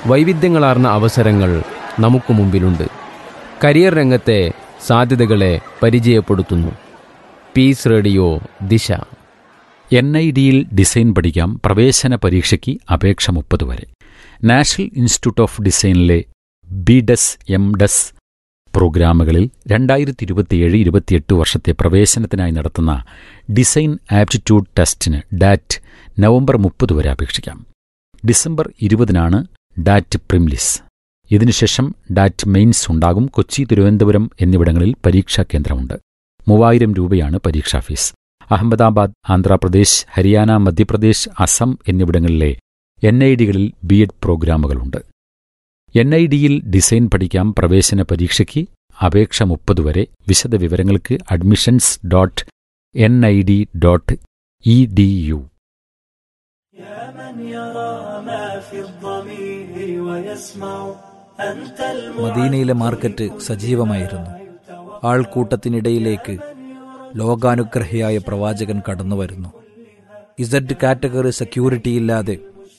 വൈവിധ്യങ്ങളാർന്ന അവസരങ്ങൾ നമുക്ക് മുമ്പിലുണ്ട് കരിയർ രംഗത്തെ സാധ്യതകളെ പരിചയപ്പെടുത്തുന്നു Peace Radio Disha N I ഡിയിൽ ഡിസൈൻ പഠിക്കാം പ്രവേശന പരീക്ഷയ്ക്ക് അപേക്ഷ മുപ്പത് വരെ നാഷണൽ ഇൻസ്റ്റിറ്റ്യൂട്ട് ഓഫ് ഡിസൈനിലെ ബി ഡെസ് എം ഡെസ് പ്രോഗ്രാമുകളിൽ രണ്ടായിരത്തി ഇരുപത്തിയേഴ് ഇരുപത്തിയെട്ട് വർഷത്തെ പ്രവേശനത്തിനായി നടത്തുന്ന ഡിസൈൻ ആപ്റ്റിറ്റ്യൂഡ് ടെസ്റ്റിന് ഡാറ്റ് നവംബർ മുപ്പത് വരെ അപേക്ഷിക്കാം ഡിസംബർ ഇരുപതിനാണ് ഡാറ്റ് പ്രിംലിസ് ഇതിനുശേഷം ഡാറ്റ് മെയിൻസ് ഉണ്ടാകും കൊച്ചി തിരുവനന്തപുരം എന്നിവിടങ്ങളിൽ പരീക്ഷാ കേന്ദ്രമുണ്ട് മൂവായിരം രൂപയാണ് പരീക്ഷാ ഫീസ് അഹമ്മദാബാദ് ആന്ധ്രാപ്രദേശ് ഹരിയാന മധ്യപ്രദേശ് അസം എന്നിവിടങ്ങളിലെ എൻ ഐ ഡികളിൽ ബി എഡ് പ്രോഗ്രാമുകളുണ്ട് എൻ ഐ ഡിയിൽ ഡിസൈൻ പഠിക്കാം പ്രവേശന പരീക്ഷയ്ക്ക് അപേക്ഷ മുപ്പത് വരെ വിശദ വിവരങ്ങൾക്ക് admissions dot N I D dot E D U يا من يرى ما في الضمير ويسمع أنت മദീനയിലെ മാർക്കറ്റ് സജീവമായിരുന്നു ആൾക്കൂട്ടത്തിനിടയിലേക്ക് ലോകാനുഗ്രഹിയായ പ്രവാചകൻ കടന്നു വരുന്നു ഇസഡ് കാറ്റഗറി സെക്യൂരിറ്റിയില്ലാതെ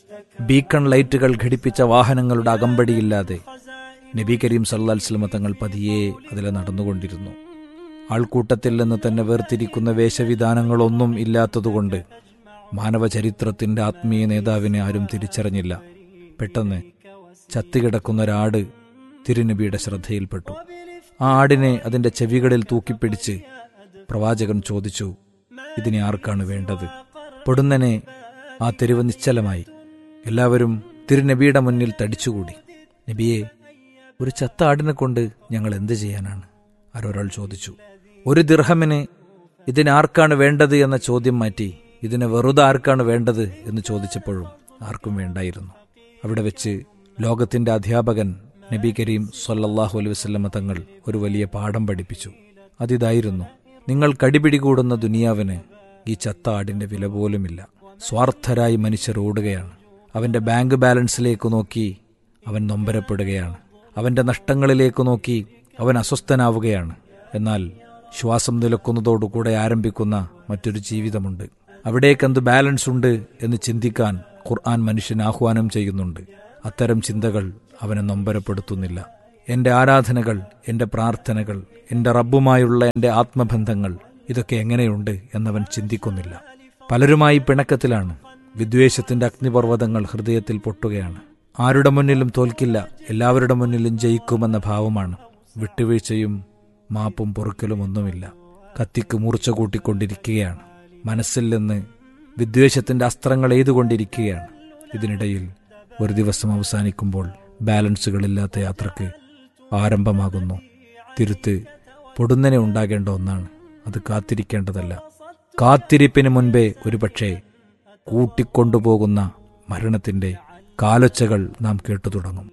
ബീക്കൺ ലൈറ്റുകൾ ഘടിപ്പിച്ച വാഹനങ്ങളുടെ അകമ്പടിയില്ലാതെ നബി കരീം സല്ലാസ്ലമ തങ്ങൾ പതിയെ അതിലെ നടന്നുകൊണ്ടിരുന്നു ആൾക്കൂട്ടത്തിൽ നിന്ന് തന്നെ വേർതിരിക്കുന്ന വേഷവിധാനങ്ങളൊന്നും ഇല്ലാത്തതുകൊണ്ട് മാനവചരിത്രത്തിന്റെ ആത്മീയ നേതാവിനെ ആരും തിരിച്ചറിഞ്ഞില്ല പെട്ടെന്ന് ചത്തുകിടക്കുന്ന ഒരാട് തിരുനബിയുടെ ശ്രദ്ധയിൽപ്പെട്ടു ആ ആടിനെ അതിന്റെ ചെവികളിൽ തൂക്കിപ്പിടിച്ച് പ്രവാചകൻ ചോദിച്ചു ഇതിനെ ആർക്കാണ് വേണ്ടത് പൊടുന്നനെ ആ തെരുവ് നിശ്ചലമായി എല്ലാവരും തിരുനബിയുടെ മുന്നിൽ തടിച്ചുകൂടി നബിയെ ഒരു ചത്ത ആടിനെ കൊണ്ട് ഞങ്ങൾ എന്ത് ചെയ്യാനാണ് ആരൊരാൾ ചോദിച്ചു ഒരു ദിർഹമിന് ഇതിനാർക്കാണ് വേണ്ടത് എന്ന ചോദ്യം മാറ്റി ഇതിനെ വെറുതെ ആർക്കാണ് വേണ്ടത് എന്ന് ചോദിച്ചപ്പോഴും ആർക്കും വേണ്ടായിരുന്നു അവിടെ വെച്ച് ലോകത്തിന്റെ അധ്യാപകൻ നബി കരീം സൊല്ലാഹു അലൈഹി വസ്ലമ തങ്ങൾ ഒരു വലിയ പാഠം പഠിപ്പിച്ചു അതിതായിരുന്നു നിങ്ങൾ കടിപിടികൂടുന്ന ദുനിയാവിന് ഈ ചത്ത ആടിന്റെ വില പോലുമില്ല സ്വാർത്ഥരായി മനുഷ്യർ ഓടുകയാണ് അവന്റെ ബാങ്ക് ബാലൻസിലേക്ക് നോക്കി അവൻ നൊമ്പരപ്പെടുകയാണ് അവന്റെ നഷ്ടങ്ങളിലേക്ക് നോക്കി അവൻ അസ്വസ്ഥനാവുകയാണ് എന്നാൽ ശ്വാസം നിലക്കുന്നതോടുകൂടെ ആരംഭിക്കുന്ന മറ്റൊരു ജീവിതമുണ്ട് അവിടേക്കെന്ത് ബാലൻസ് ഉണ്ട് എന്ന് ചിന്തിക്കാൻ ഖുർആൻ മനുഷ്യന് ആഹ്വാനം ചെയ്യുന്നുണ്ട് അത്തരം ചിന്തകൾ അവനെ നൊമ്പരപ്പെടുത്തുന്നില്ല എന്റെ ആരാധനകൾ എന്റെ പ്രാർത്ഥനകൾ എന്റെ റബ്ബുമായുള്ള എന്റെ ആത്മബന്ധങ്ങൾ ഇതൊക്കെ എങ്ങനെയുണ്ട് എന്നവൻ ചിന്തിക്കുന്നില്ല പലരുമായി പിണക്കത്തിലാണ് വിദ്വേഷത്തിന്റെ അഗ്നിപർവ്വതങ്ങൾ ഹൃദയത്തിൽ പൊട്ടുകയാണ് ആരുടെ മുന്നിലും തോൽക്കില്ല എല്ലാവരുടെ മുന്നിലും ജയിക്കുമെന്ന ഭാവമാണ് വിട്ടുവീഴ്ചയും മാപ്പും പൊറുക്കലും ഒന്നുമില്ല കത്തിക്ക് മൂർച്ച കൂട്ടിക്കൊണ്ടിരിക്കുകയാണ് മനസ്സിൽ നിന്ന് വിദ്വേഷത്തിന്റെ അസ്ത്രങ്ങൾ എയ്തുകൊണ്ടിരിക്കുകയാണ് ഇതിനിടയിൽ ഒരു ദിവസം അവസാനിക്കുമ്പോൾ ബാലൻസുകളില്ലാത്ത യാത്രക്ക് ആരംഭമാകുന്നു തിരുത്ത് പൊടുന്നനെ ഉണ്ടാകേണ്ട ഒന്നാണ് അത് കാത്തിരിക്കേണ്ടതല്ല കാത്തിരിപ്പിന് മുൻപേ ഒരുപക്ഷെ കൂട്ടിക്കൊണ്ടുപോകുന്ന മരണത്തിന്റെ കാലൊച്ചകൾ നാം കേട്ടു തുടങ്ങും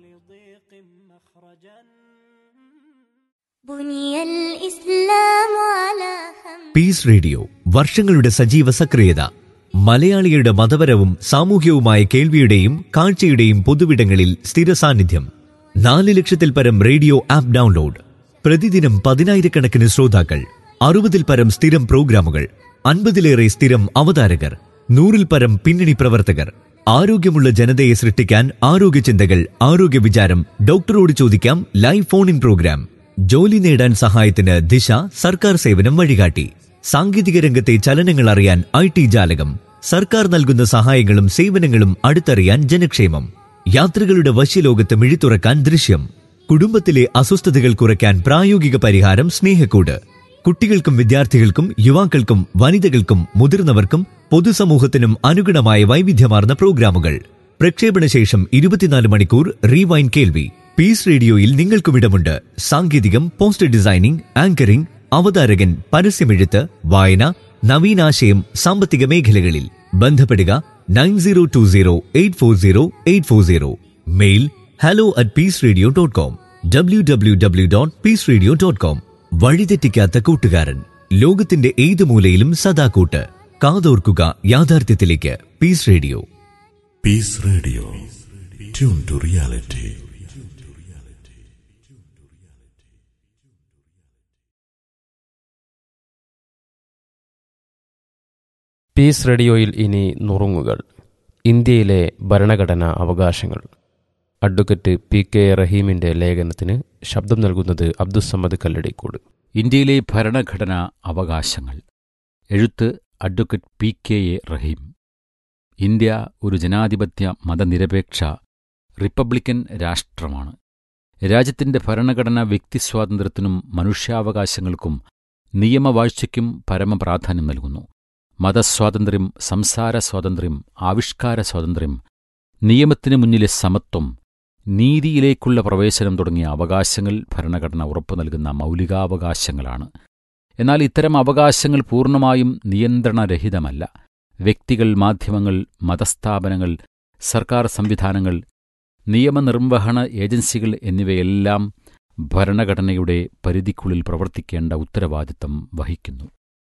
بني الإسلام على خمس പീസ് റേഡിയോ വർഷങ്ങളുടെ സജീവ സക്രിയത മലയാളികളുടെ മതപരവും സാമൂഹ്യവുമായ കേൾവിയുടെയും കാഴ്ചയുടെയും പൊതുവിടങ്ങളിൽ സ്ഥിര സാന്നിധ്യം നാല് ലക്ഷത്തിൽ പരം റേഡിയോ ആപ്പ് ഡൗൺലോഡ് പ്രതിദിനം പതിനായിരക്കണക്കിന് ശ്രോതാക്കൾ അറുപതിൽ പരം സ്ഥിരം പ്രോഗ്രാമുകൾ അൻപതിലേറെ സ്ഥിരം അവതാരകർ നൂറിൽ പരം പിന്നണി പ്രവർത്തകർ ആരോഗ്യമുള്ള ജനതയെ സൃഷ്ടിക്കാൻ ആരോഗ്യ ചിന്തകൾ ആരോഗ്യ വിചാരം ഡോക്ടറോട് ചോദിക്കാം ലൈവ് ഫോൺ ഇൻ പ്രോഗ്രാം ജോലി നേടാൻ സഹായത്തിന് ദിശ സർക്കാർ സേവനം വഴികാട്ടി സാങ്കേതിക രംഗത്തെ ചലനങ്ങൾ അറിയാൻ ഐ ടി ജാലകം സർക്കാർ നൽകുന്ന സഹായങ്ങളും സേവനങ്ങളും അടുത്തറിയാൻ ജനക്ഷേമം യാത്രകളുടെ വശ്യലോകത്ത് മിഴിത്തുറക്കാൻ ദൃശ്യം കുടുംബത്തിലെ അസ്വസ്ഥതകൾ കുറയ്ക്കാൻ പ്രായോഗിക പരിഹാരം സ്നേഹക്കൂട് കുട്ടികൾക്കും വിദ്യാർത്ഥികൾക്കും യുവാക്കൾക്കും വനിതകൾക്കും മുതിർന്നവർക്കും പൊതുസമൂഹത്തിനും അനുഗുണമായ വൈവിധ്യമാർന്ന പ്രോഗ്രാമുകൾ പ്രക്ഷേപണ ശേഷം ഇരുപത്തിനാല് മണിക്കൂർ റീവൈൻ കേൾവി പീസ് റേഡിയോയിൽ നിങ്ങൾക്കും ഇടമുണ്ട് സാങ്കേതികം പോസ്റ്റർ ഡിസൈനിംഗ് ആങ്കറിംഗ് അവതാരകൻ പരസ്യമെഴുത്ത് വായന നവീനാശയം സാമ്പത്തിക മേഖലകളിൽ ബന്ധപ്പെടുക nine zero two zero eight four zero eight four zero mail hello at peace radio dot com W W W dot peace radio dot com വഴിതെറ്റിക്കാത്ത കൂട്ടുകാരൻ ലോകത്തിന്റെ ഏത് മൂലയിലും സദാ കൂട്ട് കാതോർക്കുക യാഥാർത്ഥ്യത്തിലേക്ക് Peace Radio Peace Radio. Tune to reality. Peace റേഡിയോയിൽ ഇനി നുറുങ്ങുകൾ ഇന്ത്യയിലെ ഭരണഘടനാ അവകാശങ്ങൾ അഡ്വക്കേറ്റ് പി കെ റഹീമിന്റെ ലേഖനത്തിന് ശബ്ദം നൽകുന്നത് അബ്ദുസമ്മദ് കല്ലടിക്കോട് ഇന്ത്യയിലെ ഭരണഘടനാ അവകാശങ്ങൾ എഴുത്ത് advocate P K A Rahim India ഒരു ജനാധിപത്യ മതനിരപേക്ഷ റിപ്പബ്ലിക്കൻ രാഷ്ട്രമാണ് രാജ്യത്തിന്റെ ഭരണഘടന വ്യക്തിസ്വാതന്ത്ര്യത്തിനും മനുഷ്യാവകാശങ്ങൾക്കും നിയമവാഴ്ചയ്ക്കും പരമപ്രാധാന്യം നൽകുന്നു മതസ്വാതന്ത്ര്യം സംസാര സ്വാതന്ത്ര്യം ആവിഷ്കാര സ്വാതന്ത്ര്യം നിയമത്തിനു മുന്നിലെ സമത്വം നീതിയിലേക്കുള്ള പ്രവേശനം തുടങ്ങിയ അവകാശങ്ങൾ ഭരണഘടന ഉറപ്പു നൽകുന്ന മൗലികാവകാശങ്ങളാണ് എന്നാൽ ഇത്തരം അവകാശങ്ങൾ പൂർണ്ണമായും നിയന്ത്രണരഹിതമല്ല വ്യക്തികൾ മാധ്യമങ്ങൾ മതസ്ഥാപനങ്ങൾ സർക്കാർ സംവിധാനങ്ങൾ നിയമനിർവഹണ ഏജൻസികൾ എന്നിവയെല്ലാം ഭരണഘടനയുടെ പരിധിക്കുള്ളിൽ പ്രവർത്തിക്കേണ്ട ഉത്തരവാദിത്തം വഹിക്കുന്നു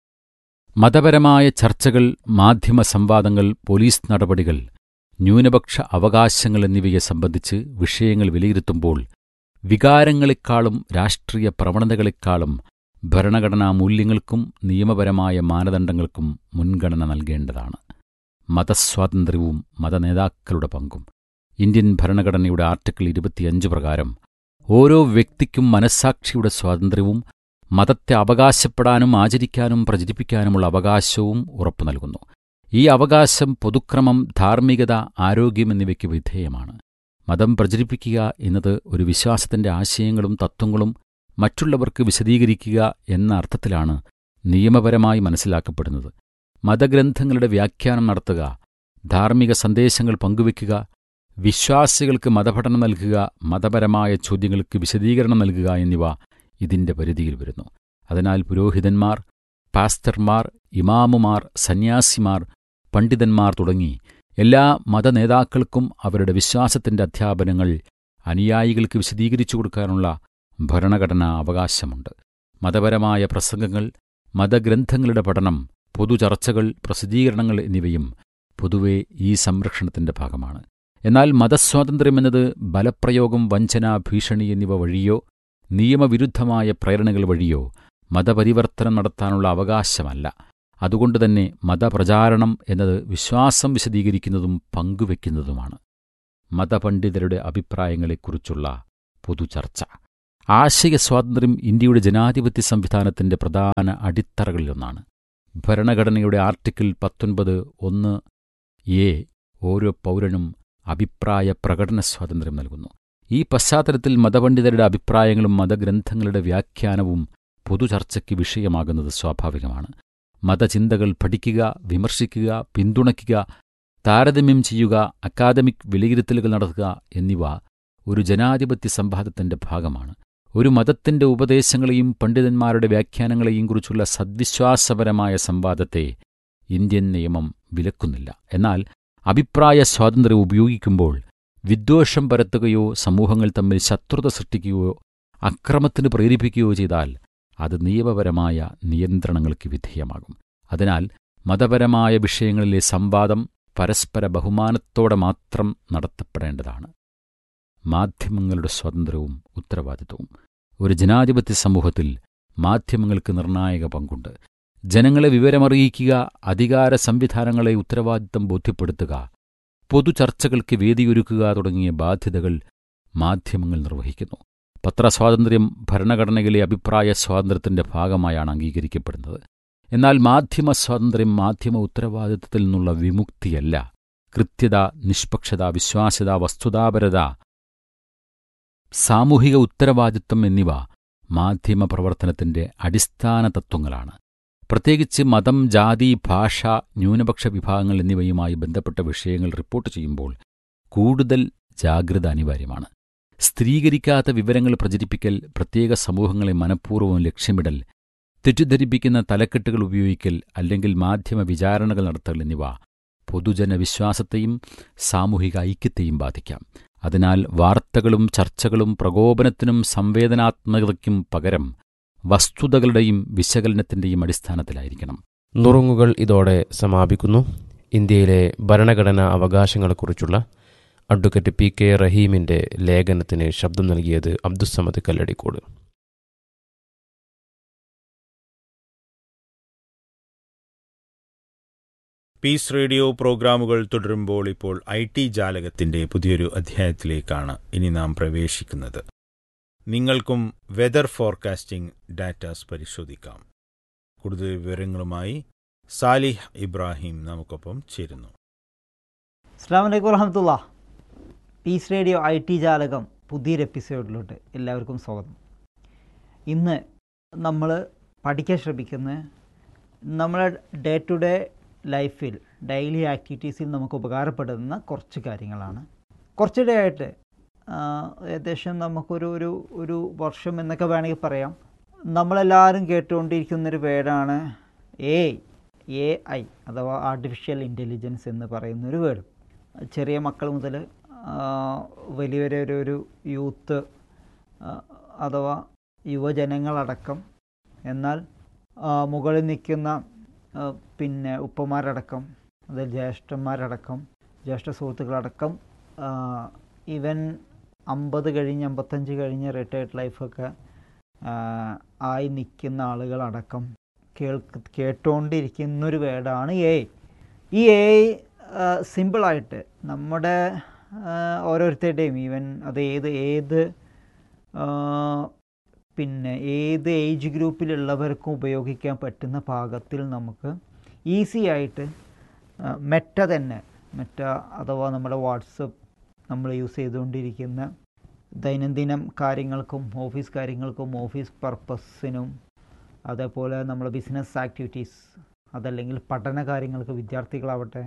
മതപരമായ ചർച്ചകൾ മാധ്യമ സംവാദങ്ങൾ പോലീസ് നടപടികൾ ന്യൂനപക്ഷ അവകാശങ്ങൾ എന്നിവയെ സംബന്ധിച്ച് വിഷയങ്ങൾ വിലയിരുത്തുമ്പോൾ വികാരങ്ങളെക്കാളും രാഷ്ട്രീയ പ്രവണതകളെക്കാളും ഭരണഘടനാ മൂല്യങ്ങൾക്കും നിയമപരമായ മാനദണ്ഡങ്ങൾക്കും മുൻഗണന നൽകേണ്ടതാണ് മതസ്വാതന്ത്ര്യവും മതനേതാക്കളുടെ പങ്കും ഇന്ത്യൻ ഭരണഘടനയുടെ ആർട്ടിക്കിൾ ഇരുപത്തിയഞ്ച് പ്രകാരം ഓരോ വ്യക്തിക്കും മനസ്സാക്ഷിയുടെ സ്വാതന്ത്ര്യവും മതത്തെ അവകാശപ്പെടാനും ആചരിക്കാനും പ്രചരിപ്പിക്കാനുമുള്ള അവകാശവും ഉറപ്പു നൽകുന്നു ഈ അവകാശം പൊതുക്രമം ധാർമ്മികത ആരോഗ്യം എന്നിവയ്ക്ക് വിധേയമാണ് മതം പ്രചരിപ്പിക്കുക എന്നത് ഒരു വിശ്വാസത്തിന്റെ ആശയങ്ങളും തത്വങ്ങളും മറ്റുള്ളവർക്ക് വിശദീകരിക്കുക എന്ന അർത്ഥത്തിലാണ് നിയമപരമായി മനസ്സിലാക്കപ്പെടുന്നത് മതഗ്രന്ഥങ്ങളുടെ വ്യാഖ്യാനം നടത്തുക ധാർമ്മിക സന്ദേശങ്ങൾ പങ്കുവയ്ക്കുക വിശ്വാസികൾക്ക് മതപഠനം നൽകുക മതപരമായ ചോദ്യങ്ങൾക്ക് വിശദീകരണം നൽകുക എന്നിവ ഇതിന്റെ പരിധിയിൽ വരുന്നു അതിനാൽ പുരോഹിതന്മാർ പാസ്റ്റർമാർ ഇമാമുമാർ സന്യാസിമാർ പണ്ഡിതന്മാർ തുടങ്ങി എല്ലാ മതനേതാക്കൾക്കും അവരുടെ വിശ്വാസത്തിന്റെ അധ്യാപനങ്ങൾ അനുയായികൾക്ക് വിശദീകരിച്ചു കൊടുക്കാനുള്ള ഭരണഘടനാ അവകാശമുണ്ട് മതപരമായ പ്രസംഗങ്ങൾ മതഗ്രന്ഥങ്ങളുടെ പഠനം പൊതുചർച്ചകൾ പ്രസിദ്ധീകരണങ്ങൾ എന്നിവയും പൊതുവെ ഈ സംരക്ഷണത്തിന്റെ ഭാഗമാണ് എന്നാൽ മതസ്വാതന്ത്ര്യമെന്നത് ബലപ്രയോഗം വഞ്ചന ഭീഷണി എന്നിവ വഴിയോ നിയമവിരുദ്ധമായ പ്രേരണകൾ വഴിയോ മതപരിവർത്തനം നടത്താനുള്ള അവകാശമല്ല അതുകൊണ്ടുതന്നെ മതപ്രചാരണം എന്നത് വിശ്വാസം വിശദീകരിക്കുന്നതും പങ്കുവെക്കുന്നതുമാണ് മതപണ്ഡിതരുടെ അഭിപ്രായങ്ങളെക്കുറിച്ചുള്ള പൊതുചർച്ച ആശയ സ്വാതന്ത്ര്യം ഇന്ത്യയുടെ ജനാധിപത്യ സംവിധാനത്തിന്റെ പ്രധാന അടിത്തറകളിലൊന്നാണ് ഭരണഘടനയുടെ ആർട്ടിക്കിൾ പത്തൊൻപത് ഒന്ന് എ ഓരോ പൗരനും അഭിപ്രായ പ്രകടന സ്വാതന്ത്ര്യം നൽകുന്നു ഈ പശ്ചാത്തലത്തിൽ മതപണ്ഡിതരുടെ അഭിപ്രായങ്ങളും മതഗ്രന്ഥങ്ങളുടെ വ്യാഖ്യാനവും പൊതുചർച്ചയ്ക്ക് വിഷയമാകുന്നത് സ്വാഭാവികമാണ് മതചിന്തകൾ പഠിക്കുക വിമർശിക്കുക പിന്തുണയ്ക്കുക താരതമ്യം ചെയ്യുക അക്കാദമിക് വിലയിരുത്തലുകൾ നടത്തുക എന്നിവ ഒരു ജനാധിപത്യ സംവാദത്തിന്റെ ഭാഗമാണ് ഒരു മതത്തിന്റെ ഉപദേശങ്ങളെയും പണ്ഡിതന്മാരുടെ വ്യാഖ്യാനങ്ങളെയും കുറിച്ചുള്ള സദ്വിശ്വാസപരമായ സംവാദത്തെ ഇന്ത്യൻ നിയമം വിലക്കുന്നില്ല എന്നാൽ അഭിപ്രായ സ്വാതന്ത്ര്യം ഉപയോഗിക്കുമ്പോൾ വിദ്വേഷം പരത്തുകയോ സമൂഹങ്ങൾ തമ്മിൽ ശത്രുത സൃഷ്ടിക്കുകയോ അക്രമത്തിന് പ്രേരിപ്പിക്കുകയോ ചെയ്താൽ അത് നിയമപരമായ നിയന്ത്രണങ്ങൾക്ക് വിധേയമാകും അതിനാൽ മതപരമായ വിഷയങ്ങളിലെ സംവാദം പരസ്പര ബഹുമാനത്തോടെ മാത്രം നടത്തപ്പെടേണ്ടതാണ് മാധ്യമങ്ങളുടെ സ്വാതന്ത്ര്യവും ഉത്തരവാദിത്വവും ഒരു ജനാധിപത്യ സമൂഹത്തിൽ മാധ്യമങ്ങൾക്ക് നിർണായക പങ്കുണ്ട് ജനങ്ങളെ വിവരമറിയിക്കുക അധികാര സംവിധാനങ്ങളെ ഉത്തരവാദിത്തം ബോധ്യപ്പെടുത്തുക പൊതുചർച്ചകൾക്ക് വേദിയൊരുക്കുക തുടങ്ങിയ ബാധ്യതകൾ മാധ്യമങ്ങൾ നിർവഹിക്കുന്നു പത്രസ്വാതന്ത്ര്യം ഭരണഘടനയിലെ അഭിപ്രായ സ്വാതന്ത്ര്യത്തിന്റെ ഭാഗമായാണ് അംഗീകരിക്കപ്പെടുന്നത് എന്നാൽ മാധ്യമ സ്വാതന്ത്ര്യം മാധ്യമ ഉത്തരവാദിത്തത്തിൽ നിന്നുള്ള വിമുക്തിയല്ല കൃത്യത നിഷ്പക്ഷത വിശ്വാസ്യത വസ്തുതാപരത സാമൂഹിക ഉത്തരവാദിത്തം എന്നിവ മാധ്യമ പ്രവർത്തനത്തിന്റെ അടിസ്ഥാന തത്വങ്ങളാണ് പ്രത്യേകിച്ച് മതം ജാതി ഭാഷ ന്യൂനപക്ഷ വിഭാഗങ്ങൾ എന്നിവയുമായി ബന്ധപ്പെട്ട വിഷയങ്ങൾ റിപ്പോർട്ട് ചെയ്യുമ്പോൾ കൂടുതൽ ജാഗ്രത അനിവാര്യമാണ് സ്ഥിരീകരിക്കാത്ത വിവരങ്ങൾ പ്രചരിപ്പിക്കൽ പ്രത്യേക സമൂഹങ്ങളെ മനഃപൂർവ്വം ലക്ഷ്യമിടൽ തെറ്റിദ്ധരിപ്പിക്കുന്ന തലക്കെട്ടുകൾ ഉപയോഗിക്കൽ അല്ലെങ്കിൽ മാധ്യമ വിചാരണകൾ നടത്തൽ എന്നിവ പൊതുജന വിശ്വാസത്തെയും സാമൂഹിക ഐക്യത്തെയും ബാധിക്കാം അതിനാൽ വാർത്തകളും ചർച്ചകളും പ്രകോപനത്തിനും സംവേദനാത്മകതയ്ക്കും പകരം വസ്തുതകളുടെയും വിശകലനത്തിന്റെയും അടിസ്ഥാനത്തിലായിരിക്കണം നുറുങ്ങുകൾ ഇതോടെ സമാപിക്കുന്നു ഇന്ത്യയിലെ ഭരണഘടനാ അവകാശങ്ങളെക്കുറിച്ചുള്ള അഡ്വക്കേറ്റ് പി കെ റഹീമിന്റെ ലേഖനത്തിന് ശബ്ദം നൽകിയത് അബ്ദുസമദ് കല്ലടിക്കോട് പീസ് റേഡിയോ പ്രോഗ്രാമുകൾ തുടരുമ്പോൾ ഇപ്പോൾ ഐ ടി ജാലകത്തിന്റെ പുതിയൊരു അധ്യായത്തിലേക്കാണ് ഇനി നാം പ്രവേശിക്കുന്നത് നിങ്ങൾക്കും വെതർ ഫോർകാസ്റ്റിംഗ് ഡാറ്റാസ് പരിശോധിക്കാം കൂടുതൽ വിവരങ്ങളുമായി സാലിഹ് ഇബ്രാഹിം നമുക്കൊപ്പം ചേരുന്നു അസ്സാം വലൈക്കും വറഹമത്തുള്ള പീസ് റേഡിയോ ഐ ടി ജാലകം പുതിയൊരു എപ്പിസോഡിലോട്ട് എല്ലാവർക്കും സ്വാഗതം ഇന്ന് നമ്മൾ പഠിക്കാൻ ശ്രമിക്കുന്ന നമ്മളെ ഡേ ടു ഡേ ലൈഫിൽ ഡെയിലി ആക്ടിവിറ്റീസിൽ നമുക്ക് ഉപകാരപ്പെടുന്ന കുറച്ച് കാര്യങ്ങളാണ് കുറച്ചിടെ ആയിട്ട് ആ, ഏകദേശം നമുക്കൊരു ഒരു ഒരു വർഷം എന്നൊക്കെ വേണമെങ്കിൽ പറയാം നമ്മളെല്ലാവരും കേട്ടുകൊണ്ടിരിക്കുന്നൊരു വേർഡാണ് എ എ ഐ അഥവാ ആർട്ടിഫിഷ്യൽ ഇൻ്റലിജൻസ് എന്ന് പറയുന്നൊരു വേർഡ് ചെറിയ മക്കൾ മുതൽ വലിയൊരു ഒരു ഒരു യൂത്ത് ആ, അഥവാ യുവജനങ്ങളടക്കം എന്നാൽ ആ, മുകളിൽ നിൽക്കുന്ന ആ, പിന്നെ ഉപ്പമാരടക്കം അതിൽ ജ്യേഷ്ഠന്മാരടക്കം ജ്യേഷ്ഠ സുഹൃത്തുക്കളടക്കം ഈവൻ അമ്പത് കഴിഞ്ഞ് അമ്പത്തഞ്ച് കഴിഞ്ഞ് റിട്ടയർഡ് ലൈഫൊക്കെ ആ, ആയി നിൽക്കുന്ന ആളുകളടക്കം കേൾക്ക് കേട്ടുകൊണ്ടിരിക്കുന്നൊരു വേർഡാണ് എ ഈ എ സിമ്പിളായിട്ട് നമ്മുടെ ആ, ഓരോരുത്തരുടെയും ഈവൻ അത് ഏത് ഏത് ആ, പിന്നെ ഏത് ഏജ് ഗ്രൂപ്പിലുള്ളവർക്കും ഉപയോഗിക്കാൻ പറ്റുന്ന പാകത്തിൽ നമുക്ക് ഈസി ആയിട്ട് ആ, മെറ്റ തന്നെ മെറ്റ അഥവാ നമ്മുടെ വാട്സപ്പ് നമ്മൾ യൂസ് ചെയ്തുകൊണ്ടിരിക്കുന്ന ദൈനംദിനം കാര്യങ്ങൾക്കും ഓഫീസ് കാര്യങ്ങൾക്കും ഓഫീസ് പർപ്പസിനും അതേപോലെ നമ്മൾ ബിസിനസ് ആക്ടിവിറ്റീസ് അതല്ലെങ്കിൽ പഠന കാര്യങ്ങൾക്ക് വിദ്യാർത്ഥികളാവട്ടെ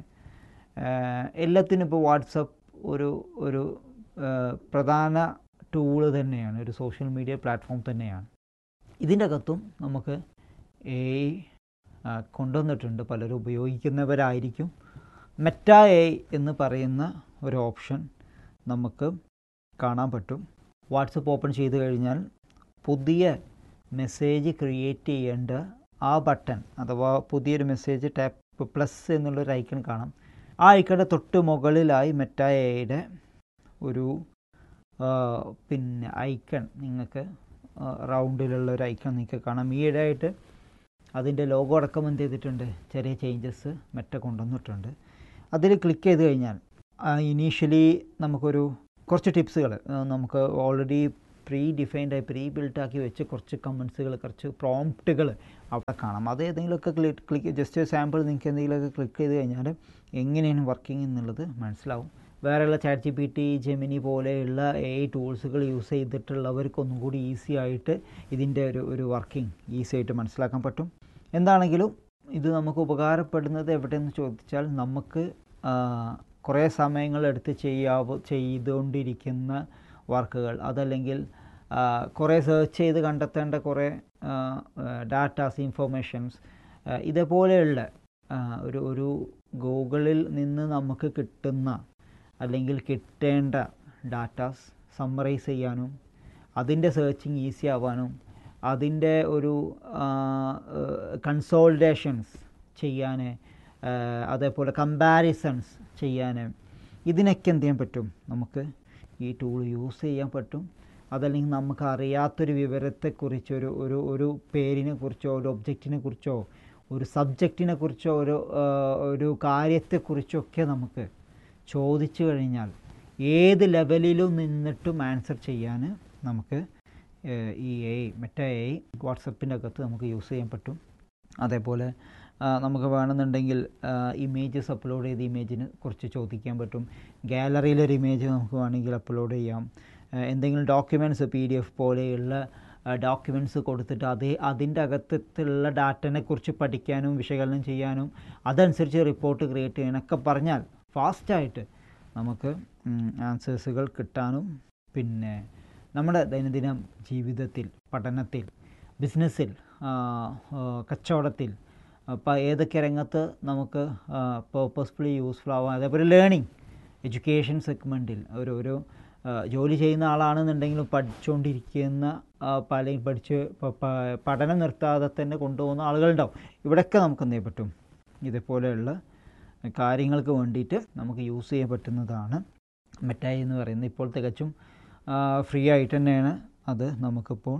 ആഹ് എല്ലാത്തിനും ഇപ്പോൾ വാട്സപ്പ് ഒരു ഒരു ആഹ് പ്രധാന ടൂള് തന്നെയാണ് ഒരു സോഷ്യൽ മീഡിയ പ്ലാറ്റ്ഫോം തന്നെയാണ് ഇതിൻ്റെ അകത്തും നമുക്ക് എ കൊണ്ടുവന്നിട്ടുണ്ട് പലരും ഉപയോഗിക്കുന്നവരായിരിക്കും മെറ്റ എ എന്ന് പറയുന്ന ഒരു ഓപ്ഷൻ നമുക്ക് കാണാൻ പറ്റും വാട്സപ്പ് ഓപ്പൺ ചെയ്ത് കഴിഞ്ഞാൽ പുതിയ മെസ്സേജ് ക്രിയേറ്റ് ചെയ്യേണ്ട ആ ബട്ടൺ അഥവാ പുതിയൊരു മെസ്സേജ് ടാപ്പ് പ്ലസ് എന്നുള്ളൊരു ഐക്കൺ കാണാം ആ ഐക്കണിൻ്റെ തൊട്ട് മുകളിലായി മെറ്റായയുടെ ഒരു ആ, പിന്നെ ഐക്കൺ നിങ്ങൾക്ക് റൗണ്ടിലുള്ള ഒരു ഐക്കൺ നിങ്ങൾക്ക് കാണാം ഈയിടെയായിട്ട് അതിൻ്റെ ലോഗോ അടക്കം എന്ത് ചെയ്തിട്ടുണ്ട് ചെറിയ ചേഞ്ചസ് മെറ്റ കൊണ്ടുവന്നിട്ടുണ്ട് അതിൽ ക്ലിക്ക് ചെയ്ത് കഴിഞ്ഞാൽ ഇനീഷ്യലി നമുക്കൊരു കുറച്ച് ടിപ്സുകൾ നമുക്ക് ഓൾറെഡി പ്രീ ഡിഫൈൻഡായി പ്രീ ബിൽട്ടാക്കി വെച്ച് കുറച്ച് കമൻസുകൾ കുറച്ച് പ്രോംപ്റ്റുകൾ അവിടെ കാണാം അത് ഏതെങ്കിലുമൊക്കെ ക്ലിക്ക് ക്ലിക്ക് ജസ്റ്റ് സാമ്പിൾ നിങ്ങൾക്ക് എന്തെങ്കിലുമൊക്കെ ക്ലിക്ക് ചെയ്ത് കഴിഞ്ഞാൽ എങ്ങനെയാണ് വർക്കിംഗ് എന്നുള്ളത് മനസ്സിലാവും വേറെയുള്ള chat G P T Gemini പോലെയുള്ള എ ടൂൾസുകൾ യൂസ് ചെയ്തിട്ടുള്ളവർക്കൊന്നും കൂടി ഈസി ആയിട്ട് ഇതിൻ്റെ ഒരു ഒരു വർക്കിംഗ് ഈസി ആയിട്ട് മനസ്സിലാക്കാൻ പറ്റും എന്താണെങ്കിലും ഇത് നമുക്ക് ഉപകാരപ്പെടുന്നത് എവിടെയെന്ന് ചോദിച്ചാൽ നമുക്ക് ആ, കുറേ സമയങ്ങളെടുത്ത് ചെയ്യാവ ചെയ്തുകൊണ്ടിരിക്കുന്ന വർക്കുകൾ അതല്ലെങ്കിൽ ആ, കുറേ സെർച്ച് ചെയ്ത് കണ്ടെത്തേണ്ട കുറേ ഡാറ്റാസ് ഇൻഫോർമേഷൻസ് ഇതേപോലെയുള്ള ആ, ഒരു ഒരു ഗൂഗിളിൽ നിന്ന് നമുക്ക് കിട്ടുന്ന അല്ലെങ്കിൽ കിട്ടേണ്ട ഡാറ്റാസ് സമ്മറൈസ് ചെയ്യാനും അതിൻ്റെ സെർച്ചിങ് ഈസി ആവാനും അതിൻ്റെ ഒരു കൺസോൾട്ടേഷൻസ് ചെയ്യാൻ അതേപോലെ കമ്പാരിസൺസ് ചെയ്യാൻ ഇതിനൊക്കെ എന്ത് ചെയ്യാൻ പറ്റും നമുക്ക് ഈ ടൂൾ യൂസ് ചെയ്യാൻ പറ്റും അതല്ലെങ്കിൽ നമുക്ക് അറിയാത്തൊരു വിവരത്തെക്കുറിച്ചോ ഒരു ഒരു ഒരു പേരിനെ കുറിച്ചോ ഒരു ഒബ്ജക്റ്റിനെ കുറിച്ചോ ഒരു സബ്ജക്റ്റിനെ കുറിച്ചോ ഒരു ആ, ഒരു കാര്യത്തെക്കുറിച്ചോ ഒക്കെ നമുക്ക് ചോദിച്ചു കഴിഞ്ഞാൽ ഏത് ലെവലിലും നിന്നിട്ടും ആൻസർ ചെയ്യാൻ നമുക്ക് ഏഹ്, ഈ എ മെറ്റ എ വാട്സപ്പിൻ്റെ അകത്ത് നമുക്ക് യൂസ് ചെയ്യാൻ പറ്റും അതേപോലെ ആ, നമുക്ക് വേണമെന്നുണ്ടെങ്കിൽ ഇമേജസ് അപ്ലോഡ് ചെയ്ത ഇമേജിന് കുറിച്ച് ചോദിക്കാൻ പറ്റും ഗാലറിയിലൊരു ഇമേജ് നമുക്ക് വേണമെങ്കിൽ അപ്ലോഡ് ചെയ്യാം ആ, എന്തെങ്കിലും ഡോക്യുമെൻറ്റ്സ് പി ഡി എഫ് പോലെയുള്ള ഡോക്യുമെൻറ്റ്സ് കൊടുത്തിട്ട് അതേ അതിൻ്റെ അകത്തുള്ള ഡാറ്റനെ കുറിച്ച് പഠിക്കാനും വിശകലനം ചെയ്യാനും അതനുസരിച്ച് റിപ്പോർട്ട് ക്രിയേറ്റ് ചെയ്യാനൊക്കെ പറഞ്ഞാൽ ഫാസ്റ്റായിട്ട് നമുക്ക് ആൻസേഴ്സുകൾ കിട്ടാനും പിന്നെ നമ്മുടെ ദൈനംദിന ജീവിതത്തിൽ പഠനത്തിൽ ബിസിനസ്സിൽ ആ, ആ, കച്ചവടത്തിൽ അപ്പോൾ ഏതൊക്കെ രംഗത്ത് നമുക്ക് പേർപ്പസ്ഫുള്ളി യൂസ്ഫുൾ ആവാം അതേപോലെ ലേണിംഗ് എഡ്യൂക്കേഷൻ സെഗ്മെൻറ്റിൽ ഒരു ഒരു ആ, ജോലി ചെയ്യുന്ന ആളാണെന്നുണ്ടെങ്കിലും പഠിച്ചുകൊണ്ടിരിക്കുന്ന ആ, പല പഠിച്ച് പ- പ- പഠനം നിർത്താതെ തന്നെ കൊണ്ടുപോകുന്ന ആളുകളുണ്ടാവും ഇവിടെയൊക്കെ നമുക്ക് എന്ത് ചെയ്യാൻ പറ്റും ഇതേപോലെയുള്ള കാര്യങ്ങൾക്ക് വേണ്ടിയിട്ട് നമുക്ക് യൂസ് ചെയ്യാൻ പറ്റുന്നതാണ് മെറ്റായി എന്ന് പറയുന്നത് ഇപ്പോൾ തികച്ചും ഫ്രീ ആയിട്ട് തന്നെയാണ് അത് നമുക്കിപ്പോൾ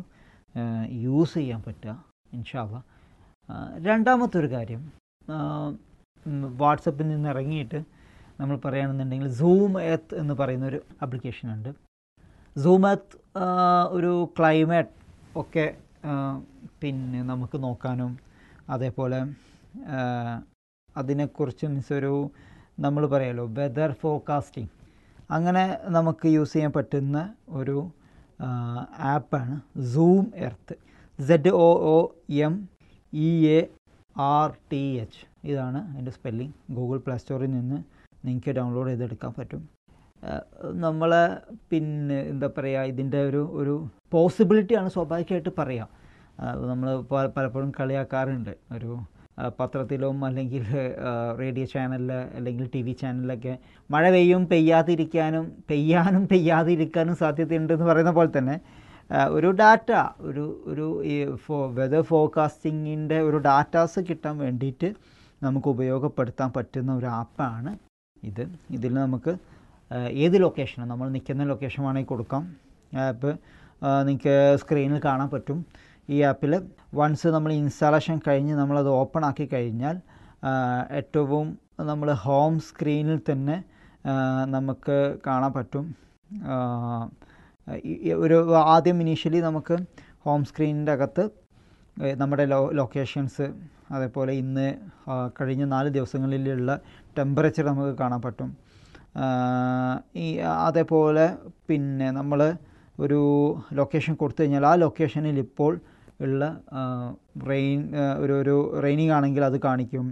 യൂസ് ചെയ്യാൻ പറ്റുക ഇൻഷാല്ല രണ്ടാമത്തെ ഒരു കാര്യം ആ, വാട്സപ്പിൽ നിന്ന് ഇറങ്ങിയിട്ട് നമ്മൾ പറയുകയാണെന്നുണ്ടെങ്കിൽ സൂം എത്ത് എന്ന് പറയുന്ന ഒരു ആപ്ലിക്കേഷൻ ഉണ്ട് സൂം എത്ത് ഒരു ക്ലൈമറ്റ് ഒക്കെ ആ, പിന്നെ നമുക്ക് നോക്കാനും അതേപോലെ ആ, അതിനെക്കുറിച്ച് മീൻസ് ഒരു നമ്മൾ പറയാലോ വെതർ ഫോർകാസ്റ്റിംഗ് അങ്ങനെ നമുക്ക് യൂസ് ചെയ്യാൻ പറ്റുന്ന ഒരു ആപ്പാണ് Zoom Earth Z O O M E A R T H ഇതാണ് അതിൻ്റെ സ്പെല്ലിംഗ് ഗൂഗിൾ പ്ലേ സ്റ്റോറിൽ നിന്ന് നിങ്ങൾക്ക് ഡൗൺലോഡ് ചെയ്തെടുക്കാൻ പറ്റും നമ്മൾ പിന്നെ എന്താ പറയുക ഇതിൻ്റെ ഒരു ഒരു പോസിബിലിറ്റിയാണ് സ്വാഭാവികമായിട്ട് പറയാം നമ്മൾ പലപ്പോഴും കളിയാക്കാറുണ്ട് ഒരു ആ, പത്രത്തിലും അല്ലെങ്കിൽ ആ, റേഡിയോ ചാനലിൽ അല്ലെങ്കിൽ ടി വി ചാനലിലൊക്കെ മഴ പെയ്യും പെയ്യാതിരിക്കാനും പെയ്യാനും പെയ്യാതിരിക്കാനും സാധ്യതയുണ്ടെന്ന് പറയുന്ന പോലെ തന്നെ ആ, ഒരു ഡാറ്റ ഒരു ഒരു ഈ ഫോ വെതർ ഫോർകാസ്റ്റിങ്ങിൻ്റെ ഒരു ഡാറ്റാസ് കിട്ടാൻ വേണ്ടിയിട്ട് നമുക്ക് ഉപയോഗപ്പെടുത്താൻ പറ്റുന്ന ഒരു ആപ്പാണ് ഇത് ഇതിൽ നമുക്ക് ആ, ഏത് ലൊക്കേഷനും നമ്മൾ നിൽക്കുന്ന ലൊക്കേഷൻ വേണമെങ്കിൽ കൊടുക്കാം ആപ്പ് നിങ്ങൾക്ക് സ്ക്രീനിൽ കാണാൻ പറ്റും ഈ ആപ്പിൽ വൺസ് നമ്മൾ ഇൻസ്റ്റാളേഷൻ കഴിഞ്ഞ് നമ്മളത് ഓപ്പൺ ആക്കി കഴിഞ്ഞാൽ ആ, ഏറ്റവും നമ്മൾ ഹോം സ്ക്രീനിൽ തന്നെ ആ, നമുക്ക് കാണാൻ പറ്റും ആ, ഈ- ഈ ഒരു ആദ്യം ഇനീഷ്യലി നമുക്ക് ഹോം സ്ക്രീനിൻ്റെ അകത്ത് ഏ, നമ്മുടെ ലോ ലൊക്കേഷൻസ് അതേപോലെ ഇന്ന് ആ, കഴിഞ്ഞ നാല് ദിവസങ്ങളിലുള്ള ടെമ്പറേച്ചർ നമുക്ക് കാണാൻ പറ്റും ആ, ഈ അതേപോലെ പിന്നെ നമ്മൾ ഒരു ലൊക്കേഷൻ കൊടുത്തു കഴിഞ്ഞാൽ ആ ലൊക്കേഷനിൽ ഇപ്പോൾ ഉള്ള റെയിൻ ഒരു ഒരു റെയിനിങ് ആണെങ്കിൽ അത് കാണിക്കും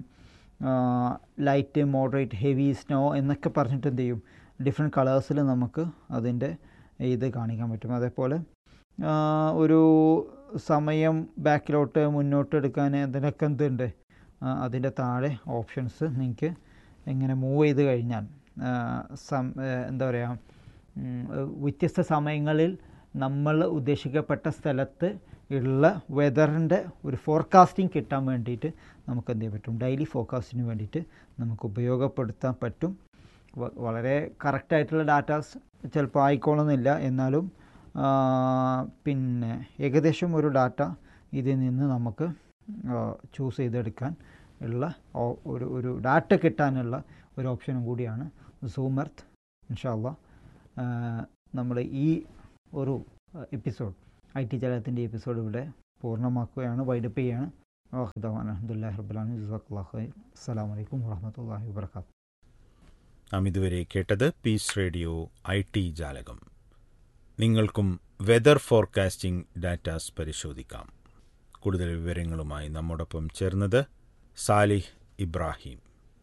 ലൈറ്റ് മോഡറേറ്റ് ഹെവി സ്നോ എന്നൊക്കെ പറഞ്ഞിട്ട് എന്ത് ചെയ്യും ഡിഫറെൻറ്റ് കളേഴ്സിൽ നമുക്ക് അതിൻ്റെ ഇത് കാണിക്കാൻ പറ്റും അതേപോലെ ആ, ഒരു സമയം ബാക്കിലോട്ട് മുന്നോട്ട് എടുക്കാൻ അതിനൊക്കെ എന്തുണ്ട് ആ, അതിൻ്റെ താഴെ ഓപ്ഷൻസ് നിങ്ങൾക്ക് ഇങ്ങനെ മൂവ് ചെയ്ത് കഴിഞ്ഞാൽ ആ, സം ആ, എന്താ പറയുക ഉം, വ്യത്യസ്ത സമയങ്ങളിൽ നമ്മൾ ഉദ്ദേശിക്കപ്പെട്ട സ്ഥലത്ത് ഉള്ള വെതറിൻ്റെ ഒരു ഫോർകാസ്റ്റിംഗ് കിട്ടാൻ വേണ്ടിയിട്ട് നമുക്ക് എന്ത് ചെയ്യാൻ പറ്റും ഡെയിലി ഫോർകാസ്റ്റിന് വേണ്ടിയിട്ട് നമുക്ക് ഉപയോഗപ്പെടുത്താൻ പറ്റും വ- വളരെ കറക്റ്റായിട്ടുള്ള ഡാറ്റാസ് ചിലപ്പോൾ ആയിക്കോളുന്നില്ല എന്നാലും ആ, പിന്നെ ഏകദേശം ഒരു ഡാറ്റ ഇതിൽ നിന്ന് നമുക്ക് ചൂസ് ചെയ്തെടുക്കാൻ ഉള്ള ഓ- ഒരു ഒരു ഡാറ്റ കിട്ടാനുള്ള ഒരു ഓപ്ഷനും കൂടിയാണ് സൂമർത്ത് ഇൻഷാല്ല നമ്മൾ ഈ ഒരു എപ്പിസോഡ് ഐ ടി ജലത്തിൻ്റെ എപ്പിസോഡ് ഇവിടെ പൂർണ്ണമാക്കുകയാണ് വൈഡപ്പ് ചെയ്യാണ് വാഹുദാൻ അഹമ്മദില്ലാ റബ്ബുലാൻ അസ്സാം വലൈക്കും വാഹമത്തല്ലാഹി വാബർക്കാത്തു നാം ഇതുവരെ കേട്ടത് പീസ് റേഡിയോ ഐ ടി ജാലകം നിങ്ങൾക്കും വെതർ ഫോർകാസ്റ്റിംഗ് ഡാറ്റാസ് പരിശോധിക്കാം കൂടുതൽ വിവരങ്ങളുമായി നമ്മോടൊപ്പം ചേർന്നത് സാലിഹ് ഇബ്രാഹിം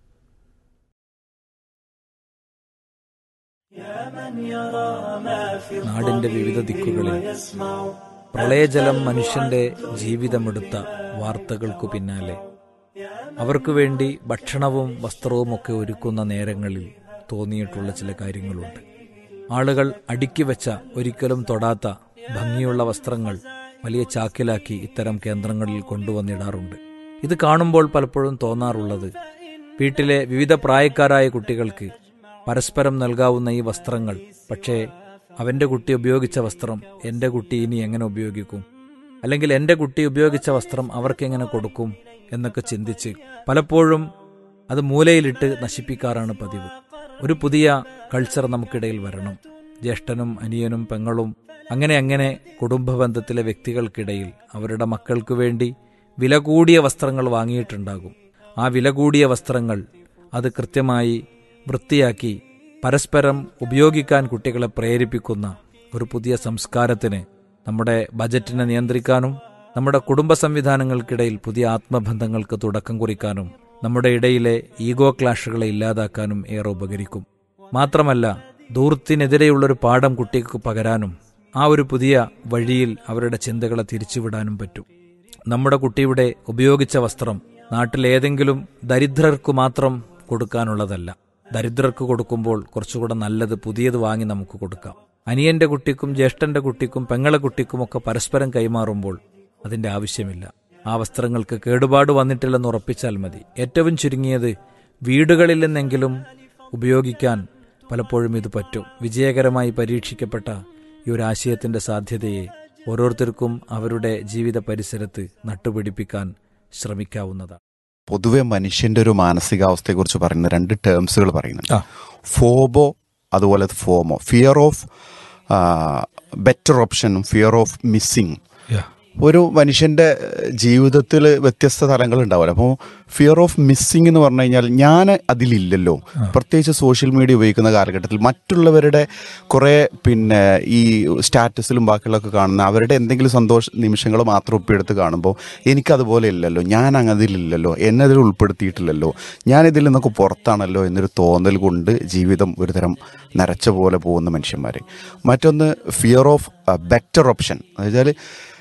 നാടിന്റെ വിവിധ ദിക്കുകളിൽ പ്രളയജലം മനുഷ്യന്റെ ജീവിതമെടുത്ത വാർത്തകൾക്കു പിന്നാലെ അവർക്കു വേണ്ടി ഭക്ഷണവും വസ്ത്രവും ഒക്കെ ഒരുക്കുന്ന നേരങ്ങളിൽ തോന്നിയിട്ടുള്ള ചില കാര്യങ്ങളുണ്ട് ആളുകൾ അടുക്കി വെച്ച ഒരിക്കലും തൊടാത്ത ഭംഗിയുള്ള വസ്ത്രങ്ങൾ വലിയ ചാക്കിലാക്കി ഇത്തരം കേന്ദ്രങ്ങളിൽ കൊണ്ടുവന്നിടാറുണ്ട് ഇത് കാണുമ്പോൾ പലപ്പോഴും തോന്നാറുള്ളത് വീട്ടിലെ വിവിധ പ്രായക്കാരായ കുട്ടികൾക്ക് പരസ്പരം നൽകാവുന്ന ഈ വസ്ത്രങ്ങൾ പക്ഷേ അവന്റെ കുട്ടി ഉപയോഗിച്ച വസ്ത്രം എന്റെ കുട്ടി ഇനി എങ്ങനെ ഉപയോഗിക്കും അല്ലെങ്കിൽ എന്റെ കുട്ടി ഉപയോഗിച്ച വസ്ത്രം അവർക്ക് എങ്ങനെ കൊടുക്കും എന്നൊക്കെ ചിന്തിച്ച് പലപ്പോഴും അത് മൂലയിലിട്ട് നശിപ്പിക്കാറാണ് പതിവ് ഒരു പുതിയ കൾച്ചർ നമുക്കിടയിൽ വരണം ജ്യേഷ്ഠനും അനിയനും പെങ്ങളും അങ്ങനെ അങ്ങനെ കുടുംബ ബന്ധത്തിലെ വ്യക്തികൾക്കിടയിൽ അവരുടെ മക്കൾക്ക് വേണ്ടി വില കൂടിയ വസ്ത്രങ്ങൾ വാങ്ങിയിട്ടുണ്ടാകും ആ വില കൂടിയ വസ്ത്രങ്ങൾ അത് കൃത്യമായി വൃത്തിയാക്കി പരസ്പരം ഉപയോഗിക്കാൻ കുട്ടികളെ പ്രേരിപ്പിക്കുന്ന ഒരു പുതിയ സംസ്കാരത്തിന് നമ്മുടെ ബജറ്റിനെ നിയന്ത്രിക്കാനും നമ്മുടെ കുടുംബ സംവിധാനങ്ങൾക്കിടയിൽ പുതിയ ആത്മബന്ധങ്ങൾക്ക് തുടക്കം കുറിക്കാനും നമ്മുടെ ഇടയിലെ ഈഗോ ക്ലാഷുകളെ ഇല്ലാതാക്കാനും ഏറെ ഉപകരിക്കും മാത്രമല്ല ദൂർത്തിനെതിരെയുള്ളൊരു പാഠം കുട്ടിക്ക് പകരാനും ആ ഒരു പുതിയ വഴിയിൽ അവരുടെ ചിന്തകളെ തിരിച്ചുവിടാനും പറ്റും നമ്മുടെ കുട്ടിയുടെ ഉപയോഗിച്ച വസ്ത്രം നാട്ടിലേതെങ്കിലും ദരിദ്രർക്ക് മാത്രം കൊടുക്കാനുള്ളതല്ല ദരിദ്രർക്ക് കൊടുക്കുമ്പോൾ കുറച്ചുകൂടെ നല്ലത് പുതിയത് വാങ്ങി നമുക്ക് കൊടുക്കാം അനിയന്റെ കുട്ടിക്കും ജ്യേഷ്ഠന്റെ കുട്ടിക്കും പെങ്ങളെ കുട്ടിക്കുമൊക്കെ പരസ്പരം കൈമാറുമ്പോൾ അതിന്റെ ആവശ്യമില്ല ആ വസ്ത്രങ്ങൾക്ക് കേടുപാട് വന്നിട്ടില്ലെന്ന് ഉറപ്പിച്ചാൽ മതി ഏറ്റവും ചുരുങ്ങിയത് വീടുകളിൽ നിന്നെങ്കിലും ഉപയോഗിക്കാൻ പലപ്പോഴും ഇത് പറ്റും വിജയകരമായി പരീക്ഷിക്കപ്പെട്ട ഈ ഒരു ആശയത്തിന്റെ സാധ്യതയെ ഓരോരുത്തർക്കും അവരുടെ ജീവിത പരിസരത്ത് നട്ടുപിടിപ്പിക്കാൻ ശ്രമിക്കാവുന്നതാണ് പൊതുവെ മനുഷ്യന്റെ ഒരു മാനസികാവസ്ഥയെക്കുറിച്ച് പറയുന്ന രണ്ട് ടേംസുകൾ പറയുന്നുണ്ട് ആ. ഫോബോ അതുപോലെ ഫോമോ ഫിയർ ഓഫ് ബെറ്റർ ഓപ്ഷനും ഫിയർ ഓഫ് മിസ്സിങ് Yeah. ഒരു മനുഷ്യന്റെ ജീവിതത്തിൽ വ്യത്യസ്ത തലങ്ങൾ ഉണ്ടാവില്ല അപ്പോൾ ഫിയർ ഓഫ് മിസ്സിങ് എന്ന് പറഞ്ഞു കഴിഞ്ഞാൽ ഞാൻ അതിലില്ലല്ലോ പ്രത്യേകിച്ച് സോഷ്യൽ മീഡിയ ഉപയോഗിക്കുന്ന കാലഘട്ടത്തിൽ മറ്റുള്ളവരുടെ കുറേ പിന്നെ ഈ സ്റ്റാറ്റസിലും ബാക്കിയുള്ളതൊക്കെ കാണുന്ന അവരുടെ എന്തെങ്കിലും സന്തോഷ നിമിഷങ്ങൾ മാത്രം ഒപ്പിയെടുത്ത് കാണുമ്പോൾ എനിക്കതുപോലെ ഇല്ലല്ലോ ഞാൻ അങ്ങ് അതിലില്ലല്ലോ എന്നെ അതിൽ ഉൾപ്പെടുത്തിയിട്ടില്ലല്ലോ ഞാൻ ഇതിൽ നിന്നൊക്കെ പുറത്താണല്ലോ എന്നൊരു തോന്നൽ കൊണ്ട് ജീവിതം ഒരുതരം നരച്ച പോലെ പോകുന്ന മനുഷ്യന്മാർ മറ്റൊന്ന് ഫിയർ ഓഫ് ബെറ്റർ ഓപ്ഷൻ എന്നുവെച്ചാൽ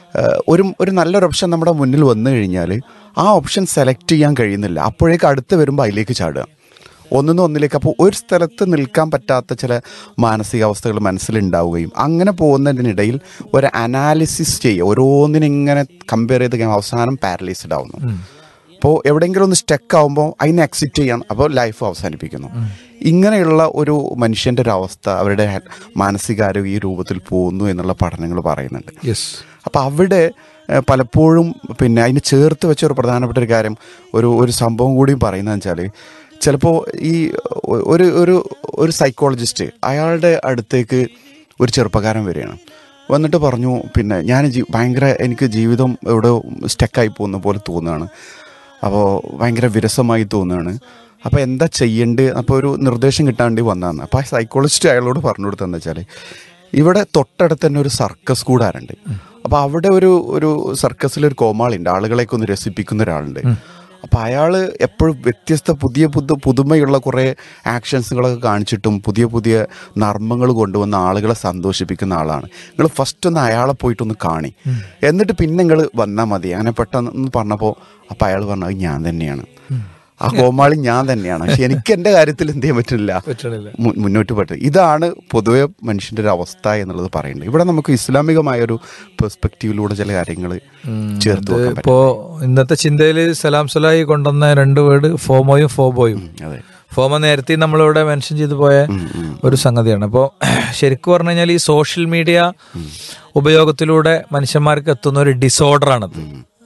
ഒരു ഒരു നല്ലൊരു ഓപ്ഷൻ നമ്മുടെ മുന്നിൽ വന്നു കഴിഞ്ഞാൽ ആ ഓപ്ഷൻ സെലക്ട് ചെയ്യാൻ കഴിയുന്നില്ല അപ്പോഴേക്ക് അടുത്ത് വരുമ്പോൾ അതിലേക്ക് ചാടുക ഒന്നിന്ന് ഒന്നിലേക്ക് അപ്പോൾ ഒരു സ്ഥലത്ത് നിൽക്കാൻ പറ്റാത്ത ചില മാനസികാവസ്ഥകൾ മനസ്സിലുണ്ടാവുകയും അങ്ങനെ പോകുന്നതിനിടയിൽ ഒരു അനാലിസിസ് ചെയ്യുക ഓരോന്നിനിങ്ങനെ കമ്പയർ ചെയ്ത് കഴിയുമ്പോൾ അവസാനം പാരലൈസ്ഡ് ആവുന്നു അപ്പോൾ എവിടെയെങ്കിലും ഒന്ന് സ്റ്റക്ക് ആവുമ്പോൾ അതിനെ എക്സിറ്റ് ചെയ്യാൻ അപ്പോൾ ലൈഫ് അവസാനിപ്പിക്കുന്നു ഇങ്ങനെയുള്ള ഒരു മനുഷ്യൻ്റെ ഒരു അവസ്ഥ അവരുടെ മാനസികാരോഗ്യ ഈ രൂപത്തിൽ പോകുന്നു എന്നുള്ള പഠനങ്ങൾ പറയുന്നുണ്ട് യെസ് അപ്പോൾ അവിടെ ഏഹ്, പലപ്പോഴും പിന്നെ അതിന് ചേർത്ത് വെച്ച ഒരു പ്രധാനപ്പെട്ട ഒരു കാര്യം ഒരു ഒരു സംഭവം കൂടിയും പറയുന്നതെന്ന് വെച്ചാൽ ചിലപ്പോൾ ഈ ഒ- ഒരു ഒരു ഒരു സൈക്കോളജിസ്റ്റ് അയാളുടെ അടുത്തേക്ക് ഒരു ചെറുപ്പക്കാരൻ വരികയാണ് വന്നിട്ട് പറഞ്ഞു പിന്നെ ഞാൻ ജീ ഭയങ്കര എനിക്ക് ജീവിതം എവിടെ സ്റ്റക്കായി പോകുന്ന പോലെ തോന്നുകയാണ് അപ്പോൾ ഭയങ്കര വിരസമായി തോന്നുകയാണ് അപ്പോൾ എന്താ ചെയ്യേണ്ടത് അപ്പോൾ ഒരു നിർദ്ദേശം കിട്ടാൻ വേണ്ടി വന്നതാണ് അപ്പോൾ ആ സൈക്കോളജിസ്റ്റ് അയാളോട് പറഞ്ഞു കൊടുത്തതെന്ന് വെച്ചാൽ ഇവിടെ തൊട്ടടുത്ത് തന്നെ ഒരു സർക്കസ് കൂടാറുണ്ട് അപ്പോൾ അവിടെ ഒരു ഒരു സർക്കസിലൊരു കോമാളിയുണ്ട് ആളുകളെയൊക്കെ ഒന്ന് രസിപ്പിക്കുന്ന ഒരാളുണ്ട് അപ്പോൾ അയാൾ എപ്പോഴും വ്യത്യസ്ത പുതിയ പുതു പുതുമയുള്ള കുറേ ആക്ഷൻസുകളൊക്കെ കാണിച്ചിട്ടും പുതിയ പുതിയ നർമ്മങ്ങൾ കൊണ്ടുവന്ന ആളുകളെ സന്തോഷിപ്പിക്കുന്ന ആളാണ് നിങ്ങൾ ഫസ്റ്റ് ഒന്ന് അയാളെ പോയിട്ടൊന്ന് കാണി എന്നിട്ട് പിന്നെ നിങ്ങൾ വന്നാൽ മതി അങ്ങനെ പെട്ടെന്ന് പറഞ്ഞപ്പോൾ അപ്പോൾ അയാൾ പറഞ്ഞത് ഞാൻ തന്നെയാണ് ആ കോമാളി ഞാൻ തന്നെയാണ് പക്ഷെ എനിക്ക് എൻ്റെ കാര്യത്തിൽ എന്ത് ചെയ്യാൻ പറ്റില്ല പറ്റണില്ല മു- മുന്നോട്ട് പറ്റും ഇതാണ് പൊതുവെ മനുഷ്യന്റെ ഒരു അവസ്ഥ എന്നുള്ളത് പറയുന്നത് ഇവിടെ നമുക്ക് ഇസ്ലാമികമായ ഒരു പെർസ്പെക്റ്റീവിലൂടെ ചില കാര്യങ്ങൾ ചേർത്ത് വെക്കാൻ പറ്റും ഇപ്പോ ഇന്നത്തെ ചിന്തയിൽ സലാം സലായി കൊണ്ടുവന്ന രണ്ട് വേർഡ് ഫോമോയും ഫോബോയും അതെ ഫോമോ നേരത്തെ നമ്മളിവിടെ മെൻഷൻ ചെയ്തു പോയ ഒരു സംഗതിയാണ് അപ്പോൾ ശരിക്കും പറഞ്ഞു കഴിഞ്ഞാൽ ഈ സോഷ്യൽ മീഡിയ ഉപയോഗത്തിലൂടെ മനുഷ്യന്മാർക്ക് എത്തുന്ന ഒരു ഡിസോർഡറാണത്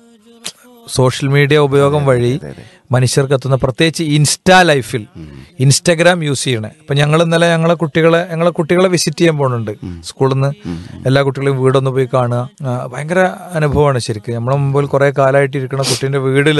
സോഷ്യൽ മീഡിയ ഉപയോഗം വഴി മനുഷ്യർക്ക് എത്തുന്ന പ്രത്യേകിച്ച് ഇൻസ്റ്റാ ലൈഫിൽ ഇൻസ്റ്റഗ്രാം യൂസ് ചെയ്യണേ അപ്പൊ ഞങ്ങൾ ഇന്നലെ ഞങ്ങളെ കുട്ടികളെ ഞങ്ങളെ കുട്ടികളെ വിസിറ്റ് ചെയ്യാൻ പോകുന്നുണ്ട് സ്കൂളിൽ നിന്ന് എല്ലാ കുട്ടികളെയും വീടൊന്ന് പോയി കാണുക ആ, ഭയങ്കര അനുഭവമാണ് ശരിക്കും നമ്മളെ മുമ്പിൽ കുറെ കാലമായിട്ട് ഇരിക്കുന്ന കുട്ടീന്റെ വീടിൽ